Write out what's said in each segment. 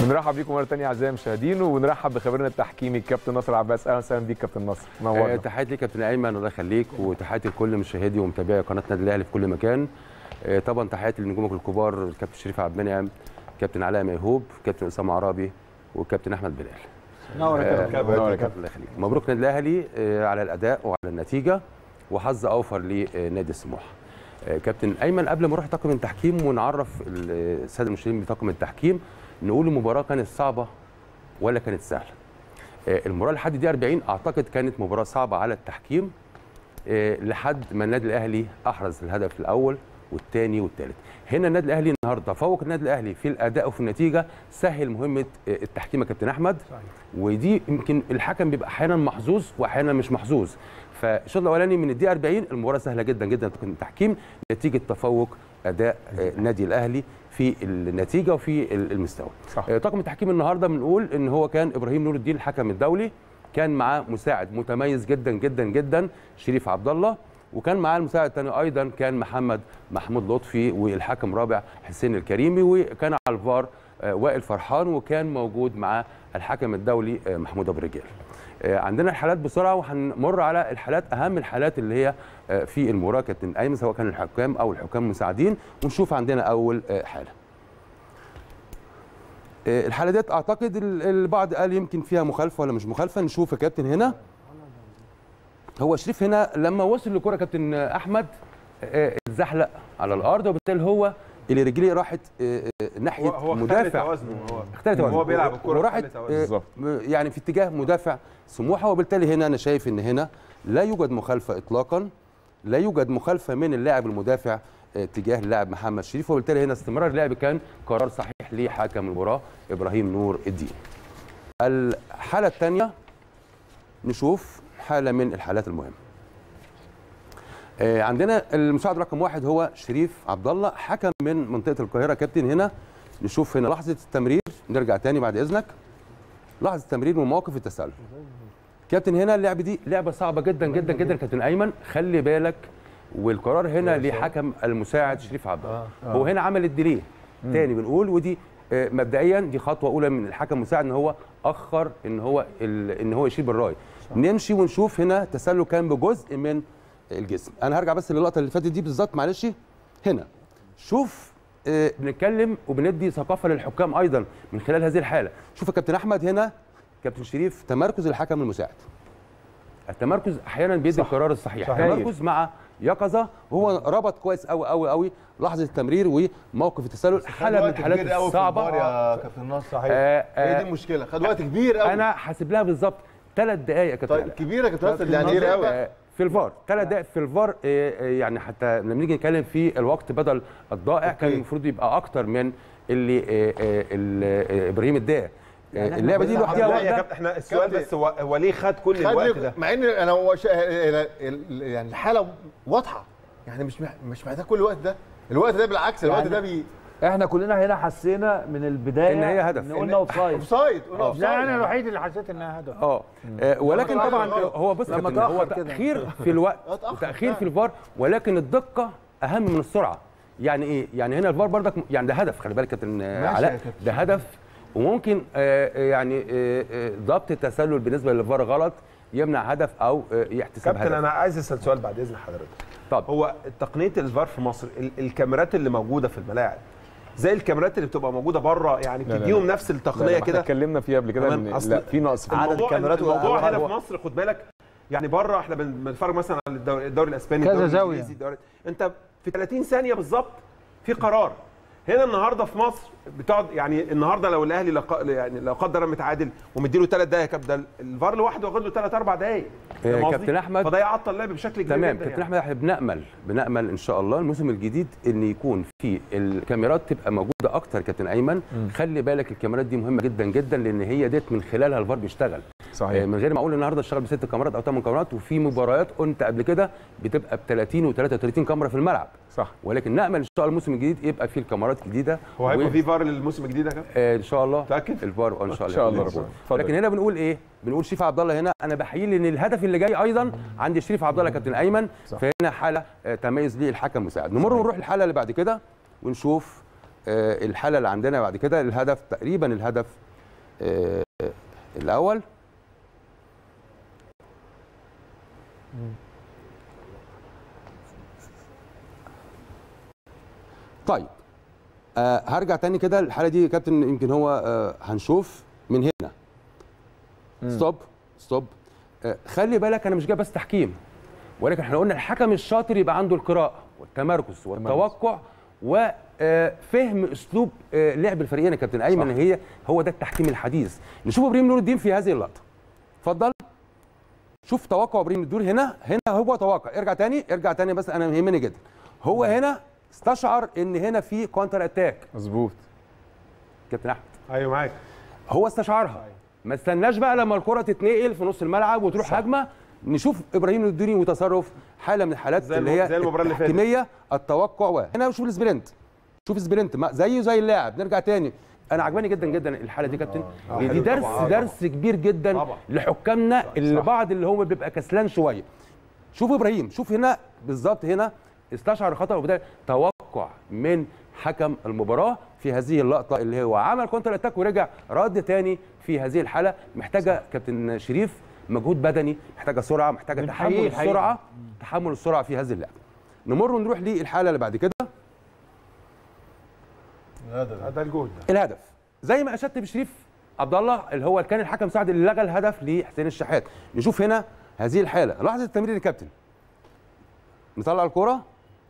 بنرحب بيكم مره ثانيه اعزائي المشاهدين ونرحب بخبيرنا التحكيمي الكابتن ناصر عباس اهلا وسهلا بيك كابتن نصر آه، نورنا تحياتي ليك كابتن ايمن الله يخليك وتحياتي لكل مشاهدي ومتابعي قناه نادي الاهلي في كل مكان آه، طبعا تحياتي لنجومك الكبار الكابتن شريف عبد المنعم كابتن علاء ميهوب كابتن اسامه عرابي والكابتن احمد بلال نور يا آه، كابتن نور يا كابتن الله يخليك مبروك نادي الاهلي آه، على الاداء وعلى النتيجه وحظ اوفر لنادي السموحه آه، كابتن ايمن قبل ما نروح طاقم التحكيم ونعرف الساده المشاهدين بطاقم التحكيم نقول المباراه كانت صعبه ولا كانت سهله آه، المباراه لحد دي 40 اعتقد كانت مباراه صعبه على التحكيم آه، لحد ما النادي الاهلي احرز الهدف الاول والثاني والثالث هنا النادي الاهلي النهارده فوق النادي الاهلي في الاداء وفي النتيجه سهل مهمه آه، التحكيم يا كابتن احمد ودي يمكن الحكم بيبقى احيانا محظوظ واحيانا مش محظوظ فالشوط الاولاني من الدقيقه 40 المباراه سهله جدا جدا في التحكيم نتيجه تفوق اداء آه، النادي الاهلي في النتيجه وفي المستوى صح. آه، طاقم التحكيم النهارده بنقول ان هو كان ابراهيم نور الدين الحكم الدولي كان معاه مساعد متميز جدا جدا جدا شريف عبد الله وكان معاه المساعد الثاني ايضا كان محمد محمود لطفي والحكم رابع حسين الكريمي وكان على الفار آه، وائل فرحان وكان موجود معاه الحكم الدولي آه، محمود ابو رجال آه، عندنا الحالات بسرعه وهنمر على الحالات اهم الحالات اللي هي آه، في المباراه كابتن ايمن سواء كان الحكام او الحكام المساعدين ونشوف عندنا اول آه، حاله آه، الحاله ديت اعتقد ال- البعض قال يمكن فيها مخالفه ولا مش مخالفه نشوف يا كابتن هنا هو شريف هنا لما وصل للكره كابتن احمد آه، اتزحلق على الارض وبالتالي هو اللي رجليه راحت آه، آه، ناحيه هو هو اختل مدافع توازنه هو اختلت هو بيلعب الكرة وراحت اختل توازنه. آه، بالظبط. م- يعني في اتجاه مدافع سموحه وبالتالي هنا انا شايف ان هنا لا يوجد مخالفه اطلاقا لا يوجد مخالفه من اللاعب المدافع آه، تجاه اللاعب محمد شريف وبالتالي هنا استمرار اللعب كان قرار صحيح لحكم المباراه ابراهيم نور الدين. الحاله الثانيه نشوف حاله من الحالات المهمه. آه، عندنا المساعد رقم واحد هو شريف عبد الله حكم من منطقه القاهره كابتن هنا نشوف هنا لحظه التمرير نرجع تاني بعد اذنك لحظه التمرير ومواقف التسلل كابتن هنا اللعبه دي لعبه صعبه جدا جدا جدا كابتن ايمن خلي بالك والقرار هنا لحكم المساعد شريف عبد الله هو هنا عمل الديليه تاني بنقول ودي آه، مبدئيا دي خطوه اولى من الحكم المساعد ان هو اخر ان هو ال- ان هو يشيل بالراي نمشي ونشوف هنا تسلل كان بجزء من الجسم انا هرجع بس للقطه اللي فاتت دي بالظبط معلش هنا شوف آه، بنتكلم وبندي ثقافه للحكام ايضا من خلال هذه الحاله شوف يا كابتن احمد هنا كابتن شريف تمركز الحكم المساعد التمركز احيانا بيدي القرار الصحيح صحيح. تمركز مع يقظه وهو ربط كويس قوي قوي قوي لحظه التمرير وموقف التسلل حاله من الحالات كبير قوي في الصعبه الفار يا كابتن نصر صحيح آه، هي آه، دي المشكله خد وقت كبير قوي انا حاسب لها بالظبط ثلاث دقائق يا كابتن طيب علاء. كبير يا كابتن نصر كتير يعني قوي. بقى آه، في الفار ثلاث دقائق في الفار آه، آه، يعني حتى لما نيجي نتكلم في الوقت بدل الضائع كان أوكي. المفروض يبقى اكتر من اللي آه، آه، ال- آه، ابراهيم اداه آه، اللعبه دي لوحدها لا يا واحده كابتن احنا السؤال كابتن. بس هو هو ليه خد كل خد الوقت لي- ده؟ مع ان انا هو شا... ال- ال- يعني الحاله واضحه يعني مش مح... مش محتاج كل الوقت ده الوقت ده بالعكس الوقت يعني ده بي احنا كلنا هنا حسينا من البدايه إن هي هدف. ان قلنا اوف سايد اوف سايد قلنا اوف لا انا سايد الوحيد اللي حسيت انها هدف اه آه، ولكن لما طبعا تأخر هو بص لما كابتن، هو تأخر كده. تاخير في الوقت آه، تأخر وتاخير في فعلا. الفار ولكن الدقه اهم من السرعه يعني ايه يعني هنا الفار برضك يعني ده هدف خلي بالك كابتن آه، ماشي علاء يا كابتن. ده هدف وممكن آه، آه، يعني آه، آه، ضبط التسلل بالنسبه للفار غلط يمنع هدف او آه، يحتسب كابتن هدف انا عايز اسال سؤال بعد اذن حضرتك طب هو تقنيه الفار في مصر ال- الكاميرات اللي موجوده في الملاعب زي الكاميرات اللي بتبقى موجوده بره يعني لا، لا. بتديهم نفس لا، لا، التقنيه ما احنا كده اتكلمنا فيها قبل كده تمام، ان أصل لا في نقص في عدد الموضوع الكاميرات الموضوع هو- هنا هو- في مصر خد بالك يعني بره احنا بن- بنتفرج مثلا على الدوري, الدوري الاسباني كذا الدوري زاوية. الانجليزي الدوري انت في 30 ثانيه بالظبط في قرار هنا النهارده في مصر بتقعد يعني النهارده لو الاهلي لق... يعني لو قدر متعادل ومديله ثلاث دقائق يا كابتن الفار لوحده واخد له ثلاث اربع دقائق آه، فاهم قصدي؟ كابتن أحمد. فده يعطل اللعب بشكل كبير تمام جدا كابتن يعني. احمد احنا بنامل بنامل ان شاء الله الموسم الجديد ان يكون في الكاميرات تبقى موجوده اكتر كابتن ايمن خلي بالك الكاميرات دي مهمه جدا جدا لان هي ديت من خلالها الفار بيشتغل صحيح آه، من غير ما اقول النهارده اشتغل بست كاميرات او ثمان كاميرات وفي مباريات قلت قبل كده بتبقى ب 30 و33 كاميرا في الملعب صح ولكن نامل ان شاء الله الموسم الجديد يبقى فيه الكاميرات جديده هو هيبقى و- في فار للموسم الجديد يا كابتن آه، ان شاء الله متأكد؟ الفار ان شاء الله إن شاء الله يكون ربنا. موجود. اتفضل. لكن هنا بنقول ايه بنقول شريف عبد الله هنا انا بحييه لان الهدف اللي جاي ايضا عند شريف عبد الله كابتن ايمن صح. فهنا حاله آه، تميز ليه الحكم مساعد نمر ونروح الحاله اللي بعد كده ونشوف آه، الحاله اللي عندنا بعد كده الهدف تقريبا الهدف آه، الاول طيب آه هرجع تاني كده الحاله دي يا كابتن يمكن هو آه هنشوف من هنا ستوب ستوب آه خلي بالك انا مش جاي بس تحكيم ولكن احنا قلنا الحكم الشاطر يبقى عنده القراءه والتمركز والتوقع وفهم اسلوب آه، لعب الفريقين يا كابتن ايمن هي هو ده التحكيم الحديث نشوف ابراهيم نور الدين في هذه اللقطه اتفضل شوف توقع ابراهيم الدور هنا هنا هو توقع ارجع تاني ارجع تاني بس انا يهمني جدا هو هنا استشعر ان هنا في كونتر اتاك مظبوط كابتن احمد ايوه معاك هو استشعرها ما استناش بقى لما الكره تتنقل في نص الملعب وتروح هجمه نشوف ابراهيم الدوني وتصرف حاله من الحالات زي اللي الم- هي زي المباراة اللي فاتت. التحكيميه التوقع و هنا شوف السبرنت شوف السبرنت ما- زيه زي اللاعب نرجع تاني انا عجباني جدا جدا الحاله دي يا كابتن لأن دي حلو درس طبعاً. درس كبير جدا طبعاً. لحكامنا اللي بعض اللي هو بيبقى كسلان شويه شوف ابراهيم شوف هنا بالظبط هنا استشعر خطا وبدأ توقع من حكم المباراه في هذه اللقطه اللي هو عمل كونتر اتاك ورجع رد تاني في هذه الحاله محتاجه كابتن شريف مجهود بدني محتاجه سرعه محتاجه بنحييه تحمل الحقيقة. السرعه تحمل السرعه في هذه اللعبه نمر ونروح للحاله اللي بعد كده هذا ده الجول ده الهدف زي ما اشدت بشريف عبد الله اللي هو كان الحكم سعد اللي لغى الهدف لحسين الشحات نشوف هنا هذه الحاله لحظه التمرير الكابتن نطلع الكره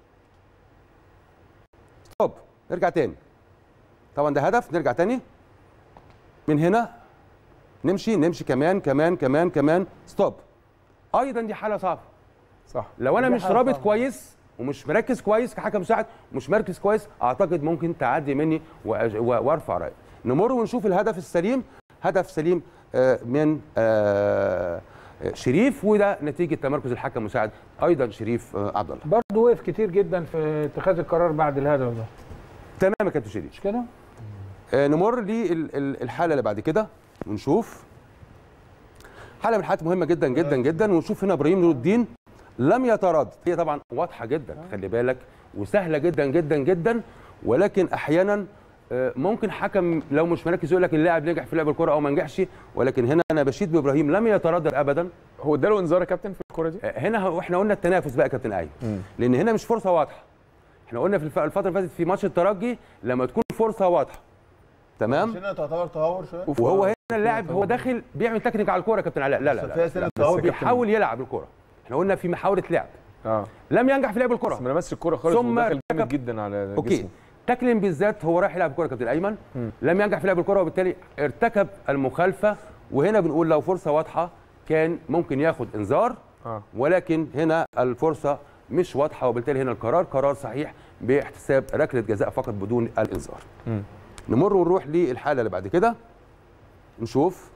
ستوب نرجع تاني طبعا ده هدف نرجع تاني من هنا نمشي نمشي كمان كمان كمان كمان ستوب ايضا دي حاله صعبه صح لو انا دي مش حاجة رابط صعبة. كويس ومش مركز كويس كحكم مساعد ومش مركز كويس اعتقد ممكن تعدي مني وأج- و- وارفع راي نمر ونشوف الهدف السليم هدف سليم آه، من آه، آه، شريف وده نتيجه تمركز الحكم المساعد ايضا شريف آه، عبد الله برضه وقف كتير جدا في اتخاذ القرار بعد الهدف ده تمام يا كابتن شريف مش كده؟ آه، نمر للحاله اللي بعد كده ونشوف حاله من الحالات مهمه جدا جدا جدا ونشوف هنا ابراهيم نور الدين لم يتردد هي طبعا واضحه جدا خلي بالك وسهله جدا جدا جدا ولكن احيانا آه، ممكن حكم لو مش مركز يقول لك اللاعب نجح في لعب الكره او ما نجحش ولكن هنا انا بشيد بابراهيم لم يتردد ابدا هو اداله انذار يا كابتن في الكوره دي آه، هنا هو- احنا قلنا التنافس بقى يا كابتن ايمن لان هنا مش فرصه واضحه احنا قلنا في الف- الفتره اللي فاتت في ماتش الترجي لما تكون فرصه واضحه تمام عشان تعتبر تهور شويه وهو هنا اللاعب هو داخل بيعمل تكنيك على الكوره يا كابتن علاء لا لا فيها لا, سنة لا. تهور بس بيحاول يلعب الكوره احنا قلنا في محاوله لعب اه لم ينجح في لعب بس الكوره ما لمسش الكوره خالص ثم ودخل جامد ارتكب- جدا على اوكي جسمه تاكلين بالذات هو رايح يلعب كوره يا كابتن ايمن لم ينجح في لعب الكوره وبالتالي ارتكب المخالفه وهنا بنقول لو فرصه واضحه كان ممكن ياخد انذار اه ولكن هنا الفرصه مش واضحه وبالتالي هنا القرار قرار صحيح باحتساب ركله جزاء فقط بدون الانذار مم. نمر ونروح للحاله اللي بعد كده نشوف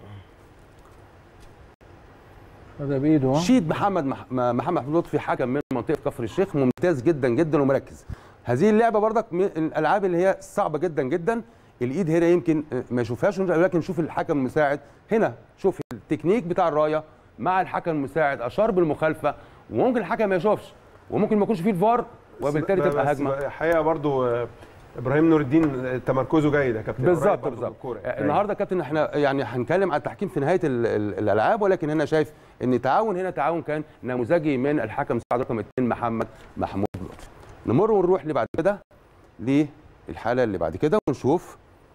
هذا بايده ها؟ شيد محمد مح... م- محمد محمود لطفي حكم من منطقه كفر الشيخ ممتاز جدا جدا ومركز هذه اللعبه برضك من الالعاب اللي هي صعبه جدا جدا الايد هنا يمكن آه، ما يشوفهاش ولكن شوف الحكم المساعد هنا شوف التكنيك بتاع الرايه مع الحكم المساعد اشار بالمخالفه وممكن الحكم ما يشوفش وممكن ما يكونش فيه الفار وبالتالي بس- تبقى بس هجمه الحقيقه برضو آه، ابراهيم نور الدين آه، تمركزه جيد يا كابتن بالظبط قريب برضو من بالظبط الكورة. آه، النهارده يا كابتن احنا يعني هنتكلم عن التحكيم في نهايه ال- ال- الالعاب ولكن هنا شايف ان التعاون هنا تعاون كان نموذجي من الحكم مساعد رقم 2 محمد محمود لطفي نمر ونروح اللي بعد كده للحاله اللي بعد كده ونشوف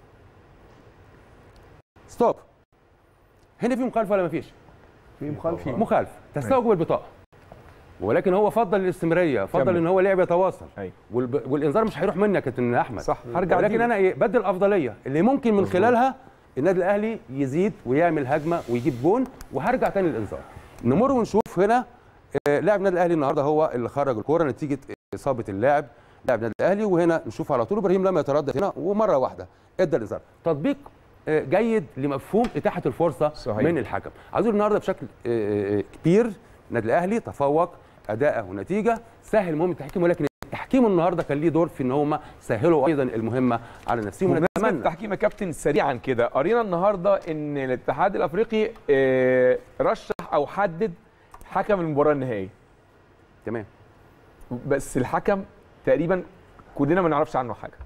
ستوب هنا في مخالفه ولا ما فيش في مخالفه مخالفه تستوجب البطاقه ولكن هو فضل الاستمراريه فضل كمل. ان هو لعب يتواصل أيوة. والب... والانذار مش هيروح منك يا كابتن احمد صح هرجع ولكن أديله. انا ايه بدي الافضليه اللي ممكن من خلالها النادي الاهلي يزيد ويعمل هجمه ويجيب جون وهرجع تاني للانذار نمر ونشوف هنا آه، لاعب النادي الاهلي النهارده هو اللي خرج الكوره نتيجه اصابه اللاعب لاعب النادي الاهلي وهنا نشوف على طول ابراهيم لم يتردد هنا ومره واحده ادى الانذار تطبيق آه، جيد لمفهوم اتاحه الفرصه صحيح. من الحكم عايز أقول النهارده بشكل آه، آه، كبير النادي الاهلي تفوق اداءه ونتيجه سهل مهمه التحكيم ولكن التحكيم النهارده كان ليه دور في ان هم سهلوا ايضا المهمه على نفسهم بمناسبه ونتمنى التحكيم يا كابتن سريعا كده قرينا النهارده ان الاتحاد الافريقي آه، رشح او حدد حكم المباراه النهائيه تمام بس الحكم تقريبا كلنا ما نعرفش عنه حاجه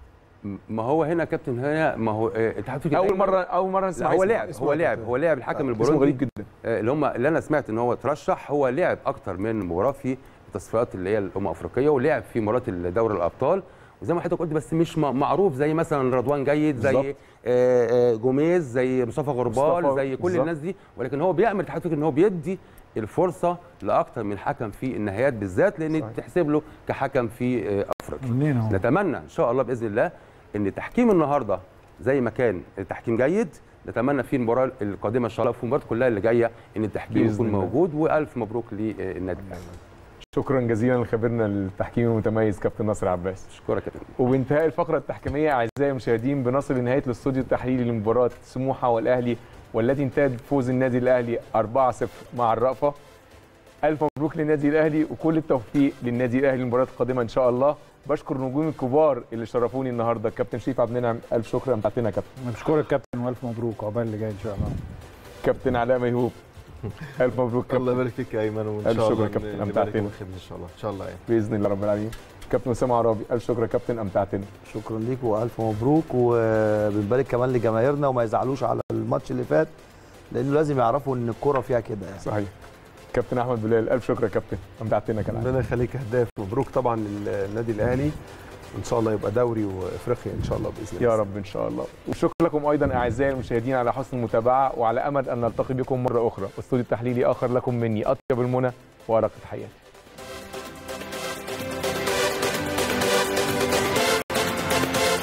ما هو هنا يا كابتن هنا ما هو آه، الاتحاد الافريقي اول دايماً- مره اول مره لا نسمع هو اسمه. لعب اسمه هو كده. لعب هو لعب الحكم اسمه البوروندي غريب جدا آه، اللي هم اللي انا سمعت ان هو ترشح هو لعب اكتر من مباراه في التصفيات اللي هي الامم الافريقيه ولعب في مباراه دوري الابطال وزي ما حضرتك قلت بس مش م- معروف زي مثلا رضوان جيد زي بالظبط. آه، آه، جوميز زي مصطفى غربال مصطفى، زي كل بالظبط. الناس دي ولكن هو بيعمل الاتحاد الافريقي ان هو بيدي الفرصه لاكتر من حكم في النهائيات بالذات لان صحيح. تحسب له كحكم في آه، افريقيا منين هو؟ نتمنى ان شاء الله باذن الله ان تحكيم النهارده زي ما كان التحكيم جيد نتمنى في المباراه القادمه ان شاء الله في المباراه كلها اللي جايه ان التحكيم بإذن يكون الله. موجود والف مبروك للنادي الاهلي شكرا جزيلا لخبيرنا التحكيمي المتميز كابتن ناصر عباس اشكرك يا كابتن وبانتهاء الفقره التحكيميه اعزائي المشاهدين بنصل لنهايه الاستوديو التحليلي لمباراه سموحه والاهلي والتي انتهت بفوز النادي الاهلي 4-0 مع الرأفه الف مبروك للنادي الاهلي وكل التوفيق للنادي الاهلي المباراه القادمه ان شاء الله بشكر نجوم الكبار اللي شرفوني النهارده كابتن شريف عبد المنعم الف شكر امتعتنا يا كابتن بشكرك كابتن والف مبروك عقبال اللي جاي ان شاء الله كابتن علاء ميهوب الف مبروك الله كابتن يبارك فيك يا ايمن وان ألف شاء شكر الله يا كابتن، نبارك أمتعتنا. بالخير ان شاء الله ان شاء الله يعني باذن الله رب العالمين كابتن اسامه عرابي الف شكر يا كابتن امتعتنا شكرا ليك والف مبروك وبنبارك كمان لجماهيرنا وما يزعلوش على الماتش اللي فات لانه لازم يعرفوا ان الكوره فيها كده يعني صحيح كابتن احمد بلال الف شكر يا كابتن امتعتنا كالعاده ربنا يخليك هداف مبروك طبعا للنادي الاهلي ان شاء الله يبقى دوري وافريقيا ان شاء الله باذن الله يا رب ان شاء الله وشكرا لكم ايضا اعزائي المشاهدين على حسن المتابعه وعلى امل ان نلتقي بكم مره اخرى واستوديو تحليلي اخر لكم مني اطيب المنى وارق تحياتي